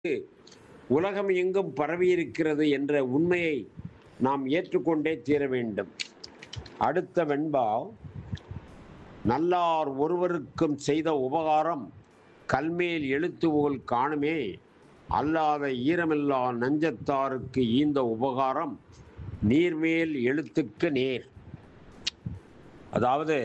உலகம் எங்கும் பரவியிருக்கிறது என்ற உண்மையை நாம் ஏற்றுக்கொண்டே தீர வேண்டும் அடுத்த வெண்பா நல்லார் ஒருவருக்கும் செய்த உபகாரம் கல்மேல் எழுத்து போல் காணுமே அல்லாத ஈரமில்லா நஞ்சத்தாருக்கு ஈந்த உபகாரம் நீர்மேல் எழுத்துக்கு நேர் அதாவது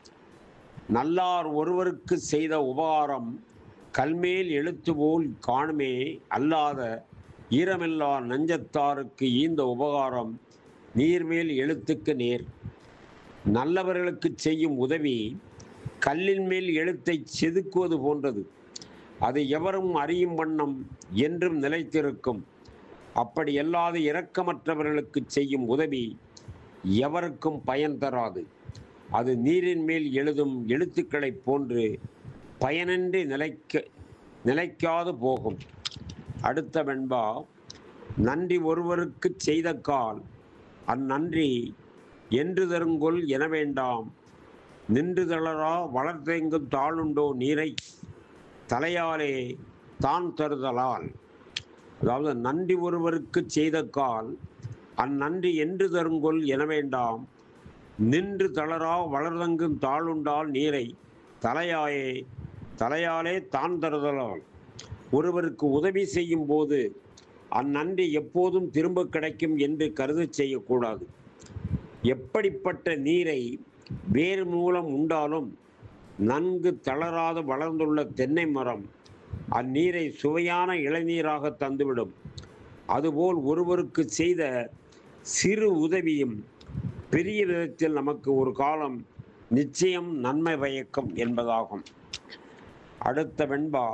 நல்லார் ஒருவருக்கு செய்த உபகாரம் கல்மேல் எழுத்து போல் காணுமே அல்லாத ஈரமில்லா நஞ்சத்தாருக்கு ஈந்த உபகாரம் நீர்மேல் எழுத்துக்கு நேர் நல்லவர்களுக்கு செய்யும் உதவி கல்லின் மேல் எழுத்தை செதுக்குவது போன்றது அது எவரும் அறியும் வண்ணம் என்றும் நிலைத்திருக்கும் அப்படி அல்லாத இரக்கமற்றவர்களுக்கு செய்யும் உதவி எவருக்கும் பயன் தராது அது நீரின் மேல் எழுதும் எழுத்துக்களைப் போன்று பயனின்றி நிலைக்க நிலைக்காது போகும் அடுத்த வெண்பா நன்றி ஒருவருக்கு செய்த கால் அந்நன்றி என்று தருங்கொல் என வேண்டாம் நின்று தளரா வளர்த்தெங்கும் தாளுண்டோ நீரை தலையாலே தான் தருதலால் அதாவது நன்றி ஒருவருக்கு செய்த கால் அந்நன்றி என்று தருங்கொல் என வேண்டாம் நின்று தளரா வளர்தங்கும் தாளுண்டால் நீரை தலையாயே தலையாலே தான் தருதலால் ஒருவருக்கு உதவி செய்யும் போது அந்நன்றி எப்போதும் திரும்ப கிடைக்கும் என்று கருதச் செய்யக்கூடாது எப்படிப்பட்ட நீரை வேறு மூலம் உண்டாலும் நன்கு தளராது வளர்ந்துள்ள தென்னை மரம் அந்நீரை சுவையான இளநீராக தந்துவிடும் அதுபோல் ஒருவருக்கு செய்த சிறு உதவியும் பெரிய விதத்தில் நமக்கு ஒரு காலம் நிச்சயம் நன்மை பயக்கும் என்பதாகும் அடுத்த வெண்பா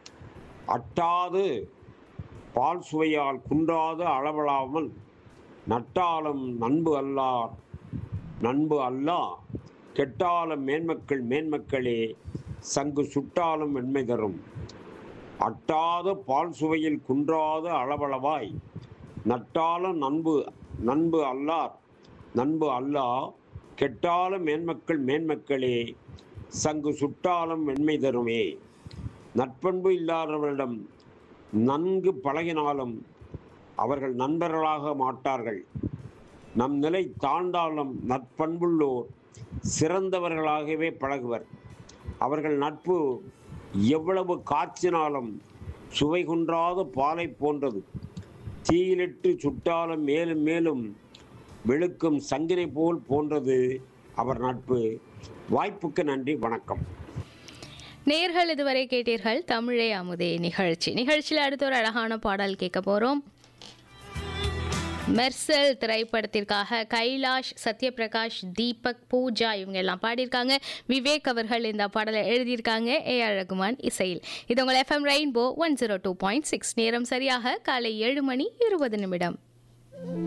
அட்டாது பால் சுவையால் குன்றாது அளவலாமல் நட்டாலும் நண்பு அல்லார் நண்பு அல்லா கெட்டாலும் மேன்மக்கள் மேன்மக்களே சங்கு சுட்டாலும் வெண்மை தரும் அட்டாத பால் சுவையில் குன்றாத அளவளவாய் நட்டாலும் நண்பு நண்பு அல்லார் நண்பு அல்லா கெட்டாலும் மேன்மக்கள் மேன்மக்களே சங்கு சுட்டாலும் வெண்மை தருமே நட்பண்பு இல்லாதவரிடம் நன்கு பழகினாலும் அவர்கள் நண்பர்களாக மாட்டார்கள் நம் நிலை தாழ்ந்தாலும் நட்பண்புள்ளோர் சிறந்தவர்களாகவே பழகுவர் அவர்கள் நட்பு எவ்வளவு காய்ச்சினாலும் சுவை குன்றாத பாலை போன்றது தீயிலிட்டு சுட்டாலும் மேலும் மேலும் வெளுக்கும் சங்கினை போல் போன்றது அவர் நட்பு வாய்ப்புக்கு நன்றி வணக்கம் நேர்கள் இதுவரை கேட்டீர்கள் தமிழே அமுதே நிகழ்ச்சி நிகழ்ச்சியில் அடுத்த ஒரு அழகான பாடல் கேட்க போறோம் மெர்சல் திரைப்படத்திற்காக கைலாஷ் சத்யபிரகாஷ் தீபக் பூஜா இவங்க எல்லாம் பாடியிருக்காங்க விவேக் அவர்கள் இந்த பாடலை எழுதியிருக்காங்க ஏ ஆர் ரகுமான் இசையில் இது உங்கள் FM rainbow one zero two point six நேரம் சரியாக காலை ஏழு மணி இருபது நிமிடம்